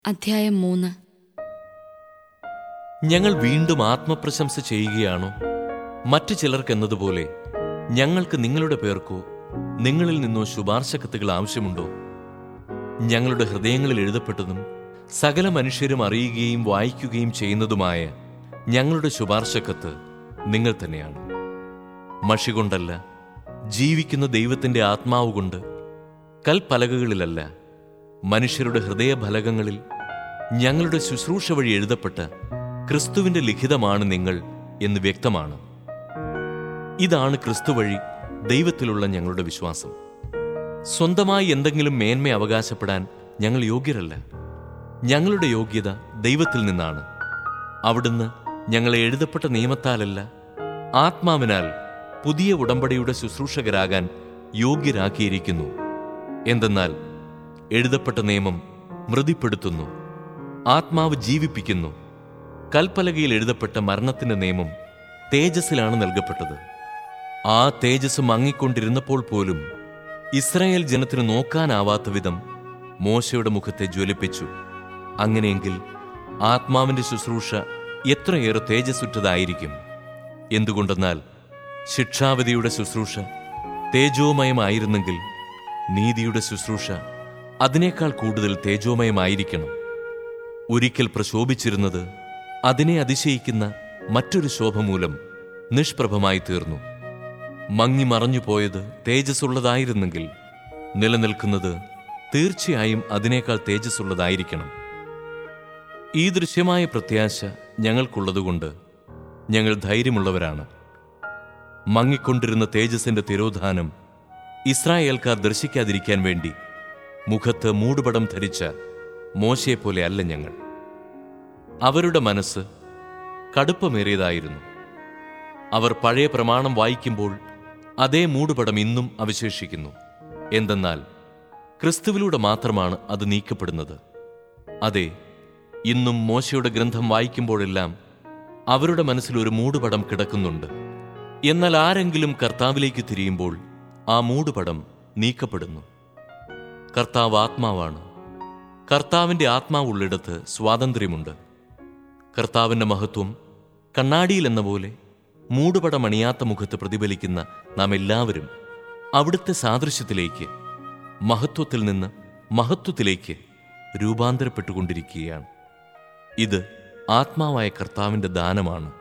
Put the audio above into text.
അധ്യായം മൂന്ന് ഞങ്ങൾ വീണ്ടും ആത്മപ്രശംസ ചെയ്യുകയാണോ മറ്റു ചിലർക്കെന്നതുപോലെ ഞങ്ങൾക്ക് നിങ്ങളുടെ പേർക്കോ നിങ്ങളിൽ നിന്നോ ശുപാർശ കത്തുകൾ ആവശ്യമുണ്ടോ ഞങ്ങളുടെ ഹൃദയങ്ങളിൽ എഴുതപ്പെട്ടതും സകല മനുഷ്യരും അറിയുകയും വായിക്കുകയും ചെയ്യുന്നതുമായ ഞങ്ങളുടെ ശുപാർശ കത്ത് നിങ്ങൾ തന്നെയാണ് മഷി കൊണ്ടല്ല ജീവിക്കുന്ന ദൈവത്തിന്റെ ആത്മാവ് കൊണ്ട് കൽപ്പലകകളിലല്ല മനുഷ്യരുടെ ഹൃദയഫലകങ്ങളിൽ ഞങ്ങളുടെ ശുശ്രൂഷ വഴി എഴുതപ്പെട്ട ക്രിസ്തുവിന്റെ ലിഖിതമാണ് നിങ്ങൾ എന്ന് വ്യക്തമാണ് ഇതാണ് ക്രിസ്തു വഴി ദൈവത്തിലുള്ള ഞങ്ങളുടെ വിശ്വാസം സ്വന്തമായി എന്തെങ്കിലും മേന്മ അവകാശപ്പെടാൻ ഞങ്ങൾ യോഗ്യരല്ല ഞങ്ങളുടെ യോഗ്യത ദൈവത്തിൽ നിന്നാണ് അവിടുന്ന് ഞങ്ങളെ എഴുതപ്പെട്ട നിയമത്താലല്ല ആത്മാവിനാൽ പുതിയ ഉടമ്പടിയുടെ ശുശ്രൂഷകരാകാൻ യോഗ്യരാക്കിയിരിക്കുന്നു എന്തെന്നാൽ എഴുതപ്പെട്ട നിയമം മൃതിപ്പെടുത്തുന്നു ആത്മാവ് ജീവിപ്പിക്കുന്നു കൽപ്പലകയിൽ എഴുതപ്പെട്ട മരണത്തിന്റെ നിയമം തേജസ്സിലാണ് നൽകപ്പെട്ടത് ആ തേജസ് മങ്ങിക്കൊണ്ടിരുന്നപ്പോൾ പോലും ഇസ്രായേൽ ജനത്തിന് നോക്കാനാവാത്ത വിധം മോശയുടെ മുഖത്തെ ജ്വലിപ്പിച്ചു അങ്ങനെയെങ്കിൽ ആത്മാവിന്റെ ശുശ്രൂഷ എത്രയേറെ തേജസ്സുറ്റതായിരിക്കും എന്തുകൊണ്ടെന്നാൽ ശിക്ഷാവിധിയുടെ ശുശ്രൂഷ തേജോമയമായിരുന്നെങ്കിൽ നീതിയുടെ ശുശ്രൂഷ അതിനേക്കാൾ കൂടുതൽ തേജോമയമായിരിക്കണം ഒരിക്കൽ പ്രശോഭിച്ചിരുന്നത് അതിനെ അതിശയിക്കുന്ന മറ്റൊരു ശോഭ മൂലം നിഷ്പ്രഭമായി തീർന്നു മങ്ങി മറഞ്ഞുപോയത് തേജസ്സുള്ളതായിരുന്നെങ്കിൽ നിലനിൽക്കുന്നത് തീർച്ചയായും അതിനേക്കാൾ തേജസ്സുള്ളതായിരിക്കണം ഈ ദൃശ്യമായ പ്രത്യാശ ഞങ്ങൾക്കുള്ളതുകൊണ്ട് ഞങ്ങൾ ധൈര്യമുള്ളവരാണ് മങ്ങിക്കൊണ്ടിരുന്ന തേജസ്സിന്റെ തിരോധാനം ഇസ്രായേൽക്കാർ ദർശിക്കാതിരിക്കാൻ വേണ്ടി മുഖത്ത് മൂടുപടം ധരിച്ച മോശയെപ്പോലെ അല്ല ഞങ്ങൾ അവരുടെ മനസ്സ് കടുപ്പമേറിയതായിരുന്നു അവർ പഴയ പ്രമാണം വായിക്കുമ്പോൾ അതേ മൂടുപടം ഇന്നും അവശേഷിക്കുന്നു എന്തെന്നാൽ ക്രിസ്തുവിലൂടെ മാത്രമാണ് അത് നീക്കപ്പെടുന്നത് അതെ ഇന്നും മോശയുടെ ഗ്രന്ഥം വായിക്കുമ്പോഴെല്ലാം അവരുടെ മനസ്സിൽ ഒരു മൂടുപടം കിടക്കുന്നുണ്ട് എന്നാൽ ആരെങ്കിലും കർത്താവിലേക്ക് തിരിയുമ്പോൾ ആ മൂടുപടം നീക്കപ്പെടുന്നു കർത്താവ് ആത്മാവാണ് കർത്താവിന്റെ ആത്മാവുള്ളിടത്ത് സ്വാതന്ത്ര്യമുണ്ട് കർത്താവിന്റെ മഹത്വം കണ്ണാടിയിൽ എന്ന പോലെ മൂടുപടമണിയാത്ത മുഖത്ത് പ്രതിഫലിക്കുന്ന നാം എല്ലാവരും അവിടുത്തെ സാദൃശ്യത്തിലേക്ക് മഹത്വത്തിൽ നിന്ന് മഹത്വത്തിലേക്ക് രൂപാന്തരപ്പെട്ടുകൊണ്ടിരിക്കുകയാണ് ഇത് ആത്മാവായ കർത്താവിന്റെ ദാനമാണ്